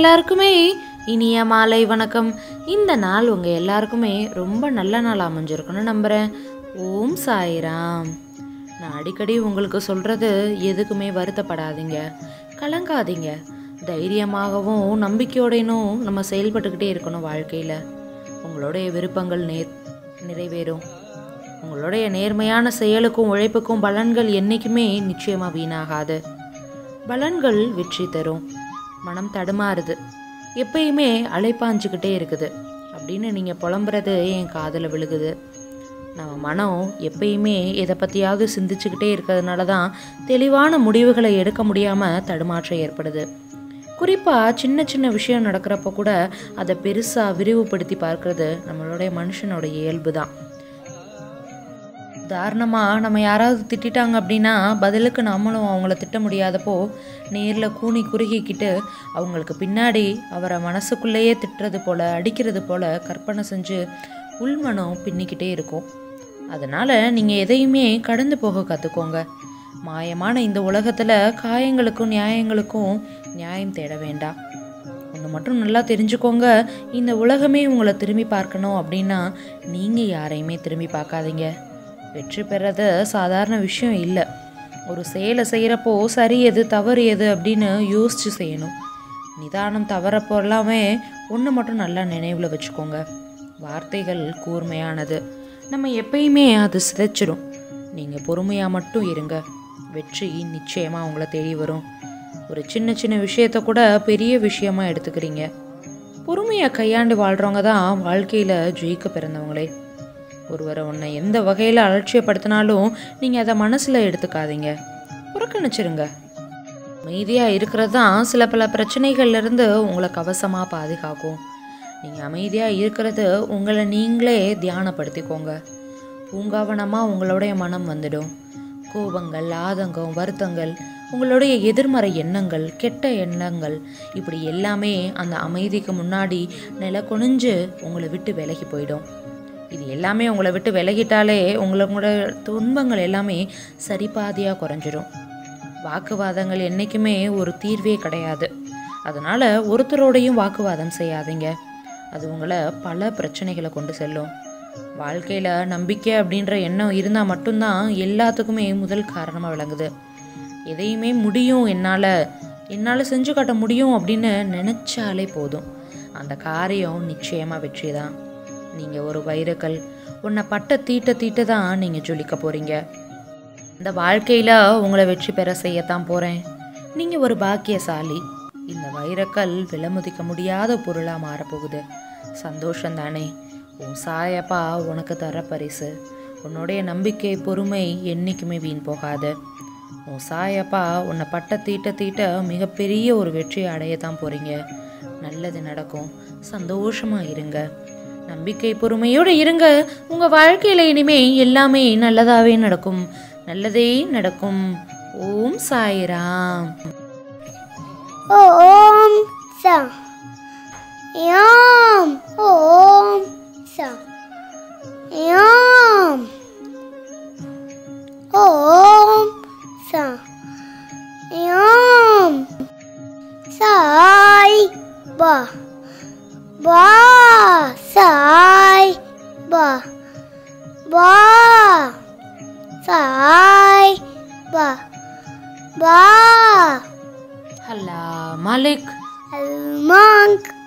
எல்லாருக்குமே இனிய மாலை வணக்கம் இந்த நாள் உங்கள் எல்லாருக்குமே ரொம்ப நல்ல நாள் அமைஞ்சிருக்குன்னு நம்புகிறேன் ஓம் சாய்ராம் நான் அடிக்கடி உங்களுக்கு சொல்கிறது எதுக்குமே வருத்தப்படாதீங்க கலங்காதீங்க தைரியமாகவும் நம்பிக்கையோடையும் நம்ம செயல்பட்டுக்கிட்டே இருக்கணும் வாழ்க்கையில் உங்களுடைய விருப்பங்கள் நே நிறைவேறும் உங்களுடைய நேர்மையான செயலுக்கும் உழைப்புக்கும் பலன்கள் என்றைக்குமே நிச்சயமாக வீணாகாது பலன்கள் வெற்றி தரும் மனம் தடுமாறுது எப்பயுமே அலைப்பாஞ்சுக்கிட்டே இருக்குது அப்படின்னு நீங்கள் புலம்புறது என் காதில் விழுகுது நம்ம மனம் எப்பயுமே எதை பற்றியாவது சிந்திச்சுக்கிட்டே இருக்கிறதுனால தான் தெளிவான முடிவுகளை எடுக்க முடியாமல் தடுமாற்றம் ஏற்படுது குறிப்பாக சின்ன சின்ன விஷயம் நடக்கிறப்ப கூட அதை பெருசாக விரிவுபடுத்தி பார்க்கறது நம்மளுடைய மனுஷனோட இயல்பு தான் உதாரணமாக நம்ம யாராவது திட்டிட்டாங்க அப்படின்னா பதிலுக்கு நம்மளும் அவங்கள திட்ட முடியாதப்போ நேரில் கூனி குறுகிக்கிட்டு அவங்களுக்கு பின்னாடி அவரை மனசுக்குள்ளேயே திட்டுறது போல் அடிக்கிறது போல் கற்பனை செஞ்சு உள்மனம் பின்னிக்கிட்டே இருக்கும் அதனால் நீங்கள் எதையுமே கடந்து போக கற்றுக்கோங்க மாயமான இந்த உலகத்தில் காயங்களுக்கும் நியாயங்களுக்கும் நியாயம் தேட வேண்டாம் ஒன்று மட்டும் நல்லா தெரிஞ்சுக்கோங்க இந்த உலகமே உங்களை திரும்பி பார்க்கணும் அப்படின்னா நீங்கள் யாரையுமே திரும்பி பார்க்காதீங்க வெற்றி பெறது சாதாரண விஷயம் இல்லை ஒரு செயலை செய்கிறப்போ சரி எது தவறு எது அப்படின்னு யோசித்து செய்யணும் நிதானம் தவறப்போ எல்லாமே ஒன்று மட்டும் நல்லா நினைவில் வச்சுக்கோங்க வார்த்தைகள் கூர்மையானது நம்ம எப்பயுமே அது சிதைச்சிடும் நீங்கள் பொறுமையாக மட்டும் இருங்க வெற்றி நிச்சயமாக உங்களை தேடி வரும் ஒரு சின்ன சின்ன விஷயத்த கூட பெரிய விஷயமா எடுத்துக்கிறீங்க பொறுமையை கையாண்டு வாழ்கிறவங்க தான் வாழ்க்கையில் ஜெயிக்க பிறந்தவங்களே ஒருவரை உன்னை எந்த வகையில் அலட்சியப்படுத்தினாலும் நீங்கள் அதை மனசில் எடுத்துக்காதீங்க புறக்கணிச்சிருங்க அமைதியாக இருக்கிறது தான் சில பல பிரச்சனைகள்லேருந்து உங்களை கவசமாக பாதுகாக்கும் நீங்கள் அமைதியாக இருக்கிறது உங்களை நீங்களே தியானப்படுத்திக்கோங்க பூங்காவனமாக உங்களுடைய மனம் வந்துடும் கோபங்கள் ஆதங்கம் வருத்தங்கள் உங்களுடைய எதிர்மறை எண்ணங்கள் கெட்ட எண்ணங்கள் இப்படி எல்லாமே அந்த அமைதிக்கு முன்னாடி நில குனிஞ்சு உங்களை விட்டு விலகி போயிடும் இது எல்லாமே உங்களை விட்டு விலகிட்டாலே உங்களோட துன்பங்கள் எல்லாமே சரிபாதியாக குறைஞ்சிரும் வாக்குவாதங்கள் என்றைக்குமே ஒரு தீர்வே கிடையாது அதனால் ஒருத்தரோடையும் வாக்குவாதம் செய்யாதீங்க அது உங்களை பல பிரச்சனைகளை கொண்டு செல்லும் வாழ்க்கையில் நம்பிக்கை அப்படின்ற எண்ணம் இருந்தால் மட்டும்தான் எல்லாத்துக்குமே முதல் காரணமாக விளங்குது எதையுமே முடியும் என்னால் என்னால் செஞ்சு காட்ட முடியும் அப்படின்னு நினச்சாலே போதும் அந்த காரியம் நிச்சயமாக வெற்றி தான் நீங்கள் ஒரு வைரக்கல் உன்னை பட்ட தீட்ட தீட்ட தான் நீங்கள் ஜொலிக்க போகிறீங்க இந்த வாழ்க்கையில் உங்களை வெற்றி பெற செய்யத்தான் போகிறேன் நீங்கள் ஒரு பாக்கியசாலி இந்த வைரக்கல் விலமுதிக்க முடியாத பொருளாக மாறப்போகுது சந்தோஷம் தானே உன் சாயப்பா உனக்கு தர பரிசு உன்னுடைய நம்பிக்கை பொறுமை என்றைக்குமே வீண் போகாது உன் சாயப்பா உன்னை பட்ட தீட்ட தீட்ட மிகப்பெரிய ஒரு வெற்றி அடைய தான் போகிறீங்க நல்லது நடக்கும் சந்தோஷமாக இருங்க நம்பிக்கை பொறுமையோடு இருங்க உங்கள் வாழ்க்கையில் இனிமே எல்லாமே நல்லதாகவே நடக்கும் நல்லதே நடக்கும் ஓம் சாய்ராம் ஓம் ச யாம் ஓம் ச யாம் ஓம் ச யாம் சாய் பா பா சாய் பா பா சாய் பா பா ஹல்லா மாலிக் Almank